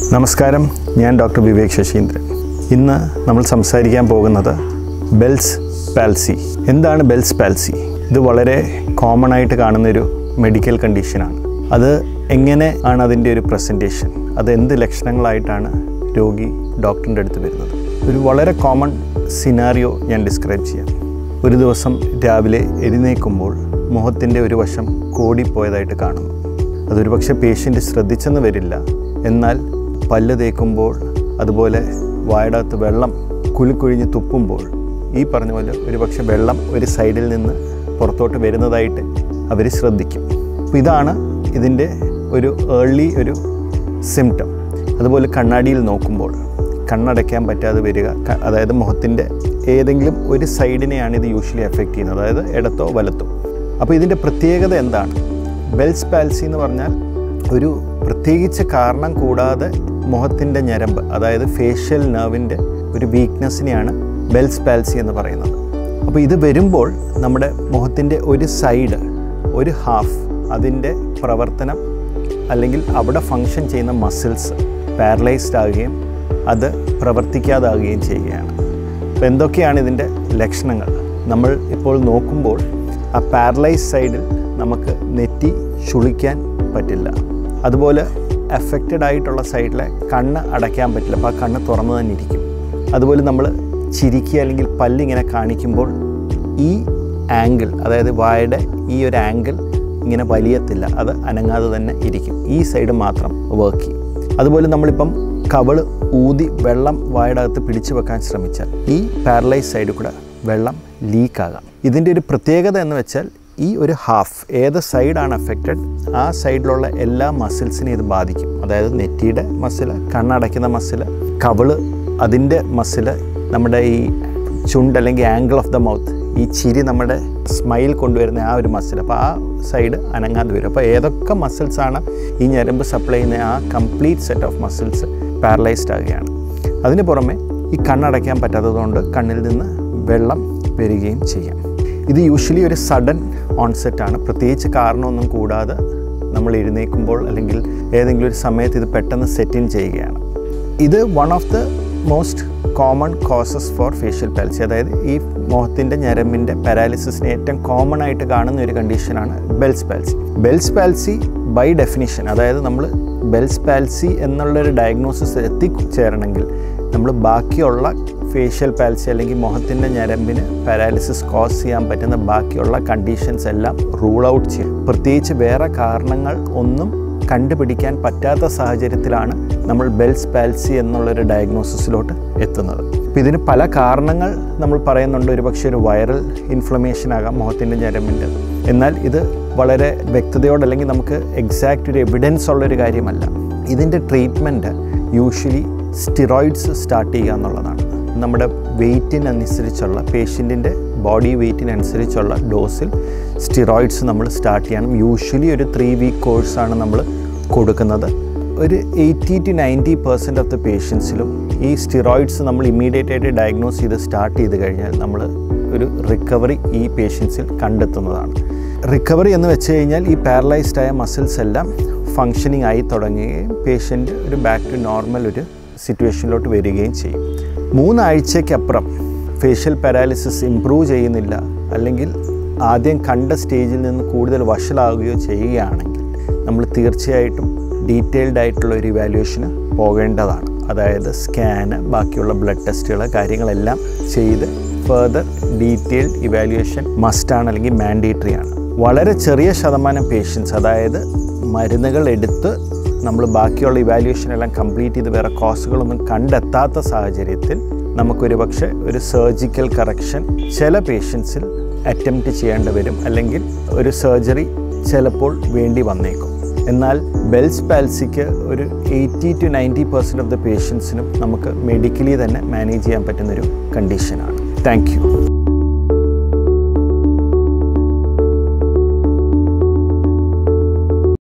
നമസ്കാരം ഞാൻ ഡോക്ടർ വിവേക് ശശീന്ദ്രൻ ഇന്ന് നമ്മൾ സംസാരിക്കാൻ പോകുന്നത് ബെൽസ് പാൽസി എന്താണ് ബെൽസ് പാൽസി ഇത് വളരെ കോമൺ ആയിട്ട് കാണുന്നൊരു മെഡിക്കൽ കണ്ടീഷനാണ് അത് എങ്ങനെ ആണ് അതിൻ്റെ ഒരു പ്രസൻറ്റേഷൻ അത് എന്ത് ലക്ഷണങ്ങളായിട്ടാണ് രോഗി ഡോക്ടറിൻ്റെ അടുത്ത് വരുന്നത് ഒരു വളരെ കോമൺ സിനാറിയോ ഞാൻ ഡിസ്ക്രൈബ് ചെയ്യാം ഒരു ദിവസം രാവിലെ എഴുന്നേൽക്കുമ്പോൾ മുഖത്തിൻ്റെ ഒരു വശം കോടിപ്പോയതായിട്ട് കാണുന്നു അതൊരു പക്ഷേ പേഷ്യൻ്റ് ശ്രദ്ധിച്ചെന്ന് വരില്ല എന്നാൽ പല്ല് തേക്കുമ്പോൾ അതുപോലെ വായടകത്ത് വെള്ളം കുളിക്കുഴിഞ്ഞ് തുപ്പുമ്പോൾ ഈ പറഞ്ഞ പോലെ ഒരു പക്ഷേ വെള്ളം ഒരു സൈഡിൽ നിന്ന് പുറത്തോട്ട് വരുന്നതായിട്ട് അവർ ശ്രദ്ധിക്കും അപ്പോൾ ഇതാണ് ഇതിൻ്റെ ഒരു ഏർലി ഒരു സിംറ്റം അതുപോലെ കണ്ണാടിയിൽ നോക്കുമ്പോൾ കണ്ണടയ്ക്കാൻ പറ്റാതെ വരിക ക- അതായത് മുഖത്തിൻ്റെ ഏതെങ്കിലും ഒരു സൈഡിനെയാണ് ഇത് യൂഷ്വലി എഫക്റ്റ് ചെയ്യുന്നത് അതായത് ഇടത്തോ വലത്തോ അപ്പോൾ ഇതിൻ്റെ പ്രത്യേകത എന്താണ് ബെൽസ് പാൽസി എന്ന് പറഞ്ഞാൽ ഒരു പ്രത്യേകിച്ച് കാരണം കൂടാതെ മുഖത്തിൻ്റെ ഞരമ്പ് അതായത് ഫേഷ്യൽ നെർവിൻ്റെ ഒരു വീക്ക്നെസ്സിനെയാണ് ബെൽസ് പാൽസി എന്ന് പറയുന്നത് അപ്പോൾ ഇത് വരുമ്പോൾ നമ്മുടെ മുഖത്തിൻ്റെ ഒരു സൈഡ് ഒരു ഹാഫ് അതിൻ്റെ പ്രവർത്തനം അല്ലെങ്കിൽ അവിടെ ഫങ്ഷൻ ചെയ്യുന്ന മസിൽസ് പാരലൈസ്ഡ് ആകുകയും അത് പ്രവർത്തിക്കാതാകുകയും ചെയ്യുകയാണ് അപ്പോൾ എന്തൊക്കെയാണ് ഇതിൻ്റെ ലക്ഷണങ്ങൾ നമ്മൾ ഇപ്പോൾ നോക്കുമ്പോൾ ആ പാരലൈസ് സൈഡിൽ നമുക്ക് നെറ്റി ചുളിക്കാൻ പറ്റില്ല അതുപോലെ എഫക്റ്റഡ് ആയിട്ടുള്ള സൈഡിലെ കണ്ണ് അടയ്ക്കാൻ പറ്റില്ല അപ്പോൾ ആ കണ്ണ് തുറന്നു തന്നെ ഇരിക്കും അതുപോലെ നമ്മൾ ചിരിക്കുക അല്ലെങ്കിൽ പല്ലിങ്ങനെ കാണിക്കുമ്പോൾ ഈ ആംഗിൾ അതായത് വായുടെ ഈ ഒരു ആംഗിൾ ഇങ്ങനെ വലിയത്തില്ല അത് അനങ്ങാതെ തന്നെ ഇരിക്കും ഈ സൈഡ് മാത്രം വർക്ക് ചെയ്യും അതുപോലെ നമ്മളിപ്പം കവള് ഊതി വെള്ളം വായുടെ അകത്ത് പിടിച്ചു വെക്കാൻ ശ്രമിച്ചാൽ ഈ പാരലൈസ് സൈഡിൽ കൂടെ വെള്ളം ലീക്കാകാം ഇതിൻ്റെ ഒരു പ്രത്യേകത എന്ന് വെച്ചാൽ ഈ ഒരു ഹാഫ് ഏത് സൈഡാണ് അഫക്റ്റഡ് ആ സൈഡിലുള്ള എല്ലാ മസിൽസിനെയും ഇത് ബാധിക്കും അതായത് നെറ്റിയുടെ മസിൽ കണ്ണടയ്ക്കുന്ന മസിൽ കവള് അതിൻ്റെ മസിൽ നമ്മുടെ ഈ ചുണ്ട് അല്ലെങ്കിൽ ആംഗിൾ ഓഫ് ദ മൗത്ത് ഈ ചിരി നമ്മുടെ സ്മൈൽ കൊണ്ടുവരുന്ന ആ ഒരു മസിൽ അപ്പോൾ ആ സൈഡ് അനങ്ങാതെ വരും അപ്പോൾ ഏതൊക്കെ മസിൽസാണ് ഈ ഞരമ്പ് സപ്ലൈ ചെയ്യുന്ന ആ complete set of muscles paralysed ആകുകയാണ് അതിന് പുറമെ ഈ കണ്ണടയ്ക്കാൻ പറ്റാത്തതുകൊണ്ട് കണ്ണിൽ നിന്ന് വെള്ളം വരികയും ചെയ്യാം ഇത് യൂഷ്വലി ഒരു സഡൻ ഓൺസെറ്റാണ് പ്രത്യേകിച്ച് കാരണമൊന്നും കൂടാതെ നമ്മൾ എഴുന്നേൽക്കുമ്പോൾ അല്ലെങ്കിൽ ഏതെങ്കിലും ഒരു സമയത്ത് ഇത് പെട്ടെന്ന് സെറ്റ് ഇൻ ചെയ്യുകയാണ് ഇത് one of the most common causes for facial palsy അതായത് ഈ മുഖത്തിൻ്റെ ഞരമ്പിൻ്റെ പാരാലിസിസിന് ഏറ്റവും കോമൺ ആയിട്ട് കാണുന്ന ഒരു കണ്ടീഷനാണ് Bell's palsy Bell's palsy by definition അതായത് നമ്മൾ ബെൽസ് പാൽസി എന്നുള്ളൊരു ഡയഗ്നോസിസ് എത്തിച്ചേരണമെങ്കിൽ നമ്മൾ ബാക്കിയുള്ള ഫേഷ്യൽ പാൽസി അല്ലെങ്കിൽ മുഖത്തിൻ്റെ ഞരമ്പിന് പാരാലിസിസ് കോസ് ചെയ്യാൻ പറ്റുന്ന ബാക്കിയുള്ള കണ്ടീഷൻസ് എല്ലാം റൂൾ ഔട്ട് ചെയ്യും പ്രത്യേകിച്ച് വേറെ കാരണങ്ങൾ ഒന്നും കണ്ടുപിടിക്കാൻ പറ്റാത്ത സാഹചര്യത്തിലാണ് നമ്മൾ ബെൽസ് പാൽസി എന്നുള്ളൊരു ഡയഗ്നോസിസിലോട്ട് എത്തുന്നത് അപ്പോൾ ഇതിന് പല കാരണങ്ങൾ നമ്മൾ പറയുന്നുണ്ട് ഒരുപക്ഷെ ഒരു വൈറൽ ഇൻഫ്ലമേഷൻ ആകാം മുഖത്തിൻ്റെ ഞരമ്പിൻ്റെ എന്നാൽ ഇത് വളരെ വ്യക്തതയോടെ അല്ലെങ്കിൽ നമുക്ക് എക്സാക്റ്റ് ഒരു എവിഡൻസ് ഉള്ളൊരു കാര്യമല്ല ഇതിൻ്റെ ട്രീറ്റ്മെൻറ്റ് യൂഷ്വലി സ്റ്റിറോയിഡ്സ് സ്റ്റാർട്ട് ചെയ്യുക എന്നുള്ളതാണ് നമ്മുടെ വെയ്റ്റിനനുസരിച്ചുള്ള പേഷ്യൻറ്റിൻ്റെ ബോഡി വെയ്റ്റിനനുസരിച്ചുള്ള ഡോസിൽ സ്റ്റിറോയിഡ്സ് നമ്മൾ സ്റ്റാർട്ട് ചെയ്യണം യൂഷ്വലി ഒരു ത്രീ വീക്ക് കോഴ്സാണ് നമ്മൾ കൊടുക്കുന്നത് ഒരു eighty to ninety percent of the പേഷ്യൻസിലും ഈ സ്റ്റിറോയിഡ്സ് നമ്മൾ ഇമ്മീഡിയറ്റ് ആയിട്ട് ഡയഗ്നോസ് ചെയ്ത് സ്റ്റാർട്ട് ചെയ്ത് കഴിഞ്ഞാൽ നമ്മൾ ഒരു റിക്കവറി ഈ പേഷ്യൻസിൽ കണ്ടെത്തുന്നതാണ് റിക്കവറി എന്ന് വെച്ച് കഴിഞ്ഞാൽ ഈ പാരലൈസ്ഡ് ആയ മസിൽസ് എല്ലാം ഫങ്ഷനിങ് ആയി തുടങ്ങുകയും പേഷ്യൻ്റ് ഒരു ബാക്ക് ടു നോർമൽ ഒരു സിറ്റുവേഷനിലോട്ട് വരികയും ചെയ്യും മൂന്നാഴ്ചയ്ക്കപ്പുറം ഫേഷ്യൽ പാരാലിസിസ് ഇമ്പ്രൂവ് ചെയ്യുന്നില്ല അല്ലെങ്കിൽ ആദ്യം കണ്ട സ്റ്റേജിൽ നിന്ന് കൂടുതൽ വഷളാവുകയോ ചെയ്യുകയാണെങ്കിൽ നമ്മൾ തീർച്ചയായിട്ടും ഡീറ്റെയിൽഡ് ആയിട്ടുള്ള ഒരു ഇവാലുവേഷന് പോകേണ്ടതാണ് അതായത് സ്കാന് ബാക്കിയുള്ള ബ്ലഡ് ടെസ്റ്റുകൾ കാര്യങ്ങളെല്ലാം ചെയ്ത് ഫർദർ ഡീറ്റെയിൽഡ് ഇവാലുവേഷൻ മസ്റ്റാണ് അല്ലെങ്കിൽ മാൻഡേറ്ററി ആണ് വളരെ ചെറിയ ശതമാനം പേഷ്യൻസ് അതായത് മരുന്നുകൾ എടുത്ത് നമ്മൾ ബാക്കിയുള്ള ഇവാലുവേഷൻ എല്ലാം കംപ്ലീറ്റ് ചെയ്ത് വേറെ കോസുകളൊന്നും കണ്ടെത്താത്ത സാഹചര്യത്തിൽ നമുക്കൊരു പക്ഷേ ഒരു സർജിക്കൽ കറക്ഷൻ ചില പേഷ്യൻസിൽ അറ്റംപ്റ്റ് ചെയ്യേണ്ടി വരും അല്ലെങ്കിൽ ഒരു സർജറി ചിലപ്പോൾ വേണ്ടി വന്നേക്കും എന്നാൽ ബെൽസ് പാൽസിക്ക് ഒരു eighty to ninety percent of the പേഷ്യൻസിനും നമുക്ക് മെഡിക്കലി തന്നെ മാനേജ് ചെയ്യാൻ പറ്റുന്നൊരു കണ്ടീഷനാണ് താങ്ക് യു